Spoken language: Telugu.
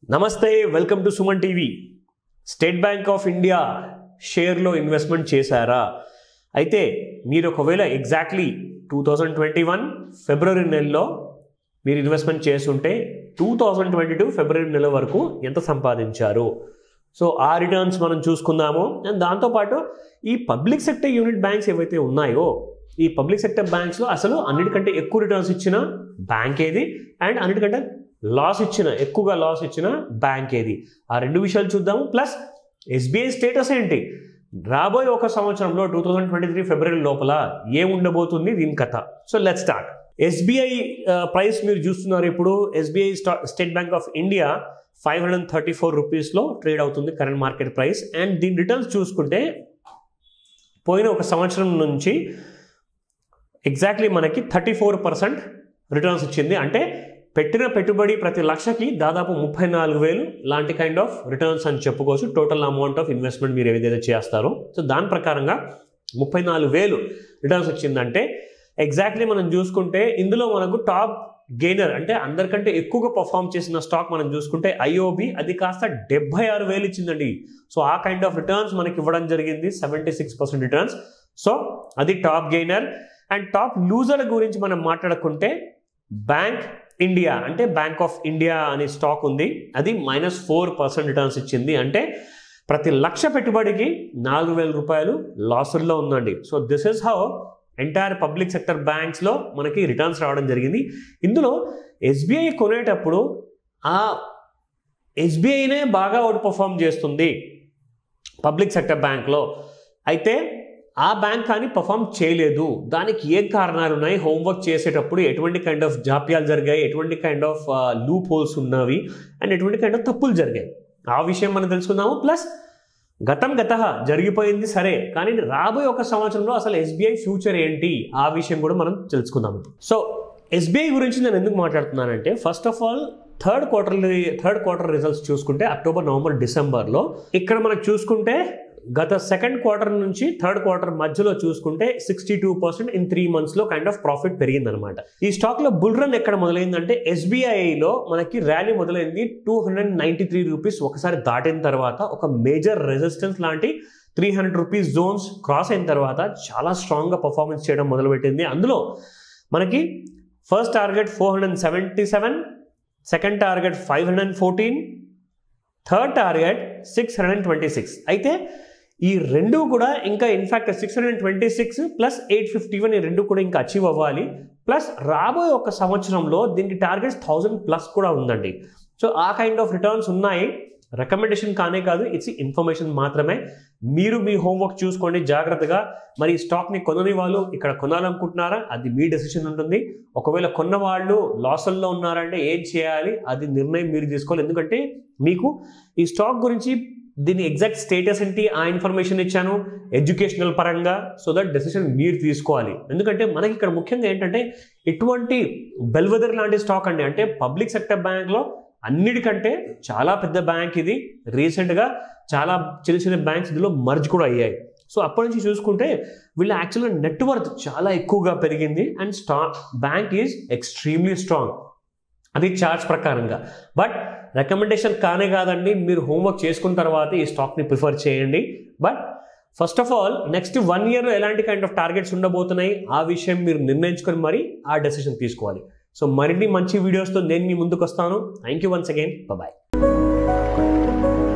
నమస్తే welcome to Suman TV State Bank of India షేర్లో ఇన్వెస్ట్మెంట్ చేశారా అయితే మీరు ఒకవేళ exactly two thousand twenty one February నెలలో మీరు ఇన్వెస్ట్మెంట్ చేస్తుంటే two thousand twenty two February నెల వరకు ఎంత సంపాదించారు సో ఆ రిటర్న్స్ మనం చూసుకుందాము అండ్ దాంతోపాటు ఈ పబ్లిక్ సెక్టర్ యూనిట్ బ్యాంక్స్ ఏవైతే ఉన్నాయో ఈ పబ్లిక్ సెక్టర్ బ్యాంక్స్లో అసలు అన్నిటికంటే ఎక్కువ రిటర్న్స్ ఇచ్చిన బ్యాంక్ ఏది అండ్ అన్నిటికంటే లాస్ ఇచ్చిన ఎక్కువగా లాస్ ఇచ్చిన బ్యాంక్ ఏది ఆ రెండు విషయాలు చూద్దాము ప్లస్ ఎస్బీఐ స్టేటస్ ఏంటి రాబోయే ఒక సంవత్సరంలో two thousand twenty three February లోపల ఏం ఉండబోతుంది దీని కథ so let start SBI price మీరు చూస్తున్నారు ఇప్పుడు SBI State Bank of India five hundred and thirty four రూపీస్లో ట్రేడ్ అవుతుంది కరెంట్ మార్కెట్ ప్రైస్ అండ్ దీని రిటర్న్స్ చూసుకుంటే పోయిన ఒక సంవత్సరం నుంచి ఎగ్జాక్ట్లీ మనకి థర్టీ ఫోర్ పర్సెంట్ రిటర్న్స్ ఇచ్చింది అంటే పెట్టిన పెట్టుబడి ప్రతి లక్షకి దాదాపు ముప్పై నాలుగు వేలు లాంటి కైండ్ ఆఫ్ రిటర్న్స్ అని చెప్పుకోవచ్చు టోటల్ అమౌంట్ ఆఫ్ ఇన్వెస్ట్మెంట్ మీరు ఏదైతే చేస్తారో సో దాని ప్రకారంగా ముప్పై నాలుగు వేలు రిటర్న్స్ వచ్చిందంటే ఎగ్జాక్ట్లీ మనం చూసుకుంటే ఇందులో మనకు టాప్ గెయినర్ అంటే అందరికంటే ఎక్కువగా పర్ఫామ్ చేసిన స్టాక్ మనం చూసుకుంటే ఐఓబి అది కాస్త డెబ్బై ఆరు వేలు ఇచ్చిందండి సో ఆ కైండ్ ఆఫ్ రిటర్న్స్ మనకి ఇవ్వడం జరిగింది seventy six percent returns so అది top gainer and top loser గురించి మనం మాట్లాడుకుంటే బ్యాంక్ ఇండియా అంటే బ్యాంక్ ఆఫ్ ఇండియా అనే స్టాక్ ఉంది అది మైనస్ ఫోర్ పర్సెంట్ రిటర్న్స్ ఇచ్చింది అంటే ప్రతి లక్ష పెట్టుబడికి నాలుగు వేల రూపాయలు లాసుల్లో ఉందండి so this is how entire public sector బ్యాంక్స్లో మనకి రిటర్న్స్ రావడం జరిగింది ఇందులో ఎస్బీఐ కొనేటప్పుడు ఆ ఎస్బీఐనే బాగా అవుట్ పర్ఫామ్ చేస్తుంది పబ్లిక్ సెక్టర్ బ్యాంక్లో అయితే ఆ బ్యాంక్ కానీ పర్ఫామ్ చేయలేదు దానికి ఏం కారణాలు ఉన్నాయి హోంవర్క్ చేసేటప్పుడు ఎటువంటి కైండ్ ఆఫ్ జాప్యాలు జరిగాయి ఎటువంటి కైండ్ ఆఫ్ లూప్ హోల్స్ ఉన్నవి అండ్ ఎటువంటి కైండ్ ఆఫ్ తప్పులు జరిగాయి ఆ విషయం మనం తెలుసుకుందాము ప్లస్ గతం గత జరిగిపోయింది సరే కానీ రాబోయే ఒక సంవత్సరంలో అసలు ఎస్బీఐ ఫ్యూచర్ ఏంటి ఆ విషయం కూడా మనం తెలుసుకుందాము సో ఎస్బీఐ గురించి నేను ఎందుకు మాట్లాడుతున్నానంటే first of all third quarter third quarter results చూసుకుంటే అక్టోబర్ నవంబర్ డిసెంబర్లో ఇక్కడ మనకు చూసుకుంటే గత సెకండ్ క్వార్టర్ నుంచి థర్డ్ క్వార్టర్ మధ్యలో చూసుకుంటే sixty two percent in three మంత్స్లో కైండ్ ఆఫ్ ప్రాఫిట్ పెరిగిందనమాట ఈ స్టాక్లో బుల్ రన్ ఎక్కడ మొదలైందంటే ఎస్బీఐలో మనకి ర్యాలీ మొదలైంది two hundred ninety three rupees ఒకసారి దాటిన తర్వాత ఒక మేజర్ రెసిస్టెన్స్ లాంటి three hundred rupees zones cross అయిన తర్వాత చాలా స్ట్రాంగ్గా పర్ఫార్మెన్స్ చేయడం మొదలుపెట్టింది అందులో మనకి first target four hundred seventy seven second target five hundred fourteen third target six hundred twenty six అయితే ఈ రెండు కూడా ఇంకా in fact six hundred twenty six plus eight fifty one ఈ రెండు కూడా ఇంకా అచీవ్ అవ్వాలి ప్లస్ రాబోయే ఒక సంవత్సరంలో దీనికి టార్గెట్స్ థౌజండ్ ప్లస్ కూడా ఉందండి సో ఆ కైండ్ ఆఫ్ రిటర్న్స్ ఉన్నాయి రికమెండేషన్ కానే కాదు ఇట్స్ ఇన్ఫర్మేషన్ మాత్రమే మీరు మీ హోంవర్క్ చూసుకోండి జాగ్రత్తగా మరి స్టాక్ని కొనని వాళ్ళు ఇక్కడ కొనాలనుకుంటున్నారా అది మీ డెసిషన్ ఉంటుంది ఒకవేళ కొన్న వాళ్ళు లాసుల్లో ఉన్నారంటే ఏం చేయాలి అది నిర్ణయం మీరు తీసుకోవాలి ఎందుకంటే మీకు ఈ స్టాక్ గురించి దీని ఎగ్జాక్ట్ స్టేటస్ ఏంటి ఆ ఇన్ఫర్మేషన్ ఇచ్చాను ఎడ్యుకేషనల్ పరంగా సో దట్ డెసిషన్ మీరు తీసుకోవాలి ఎందుకంటే మనకి ఇక్కడ ముఖ్యంగా ఏంటంటే ఇటువంటి బెల్వెదర్ లాంటి స్టాక్ అండి అంటే పబ్లిక్ సెక్టర్ బ్యాంక్లో అన్నిటికంటే చాలా పెద్ద బ్యాంక్ ఇది రీసెంట్గా చాలా చిన్న చిన్న బ్యాంక్స్ ఇందులో మర్జ్ కూడా అయ్యాయి సో అప్పటి నుంచి చూసుకుంటే వీళ్ళ యాక్చువల్గా నెట్వర్త్ చాలా ఎక్కువగా పెరిగింది అండ్ స్టా బ్యాంక్ ఈజ్ ఎక్స్ట్రీమ్లీ స్ట్రాంగ్ అది చార్ట్స్ ప్రకారంగా బట్ రికమెండేషన్ కానే కాదండి మీరు హోంవర్క్ చేసుకున్న తర్వాత ఈ స్టాక్ని ప్రిఫర్ చేయండి but first of all next one ఇయర్లో ఎలాంటి కైండ్ ఆఫ్ టార్గెట్స్ ఉండబోతున్నాయి ఆ విషయం మీరు నిర్ణయించుకొని మరి ఆ డెసిషన్ తీసుకోవాలి సో మరిన్ని మంచి వీడియోస్తో నేను మీ ముందుకు వస్తాను thank you once again bye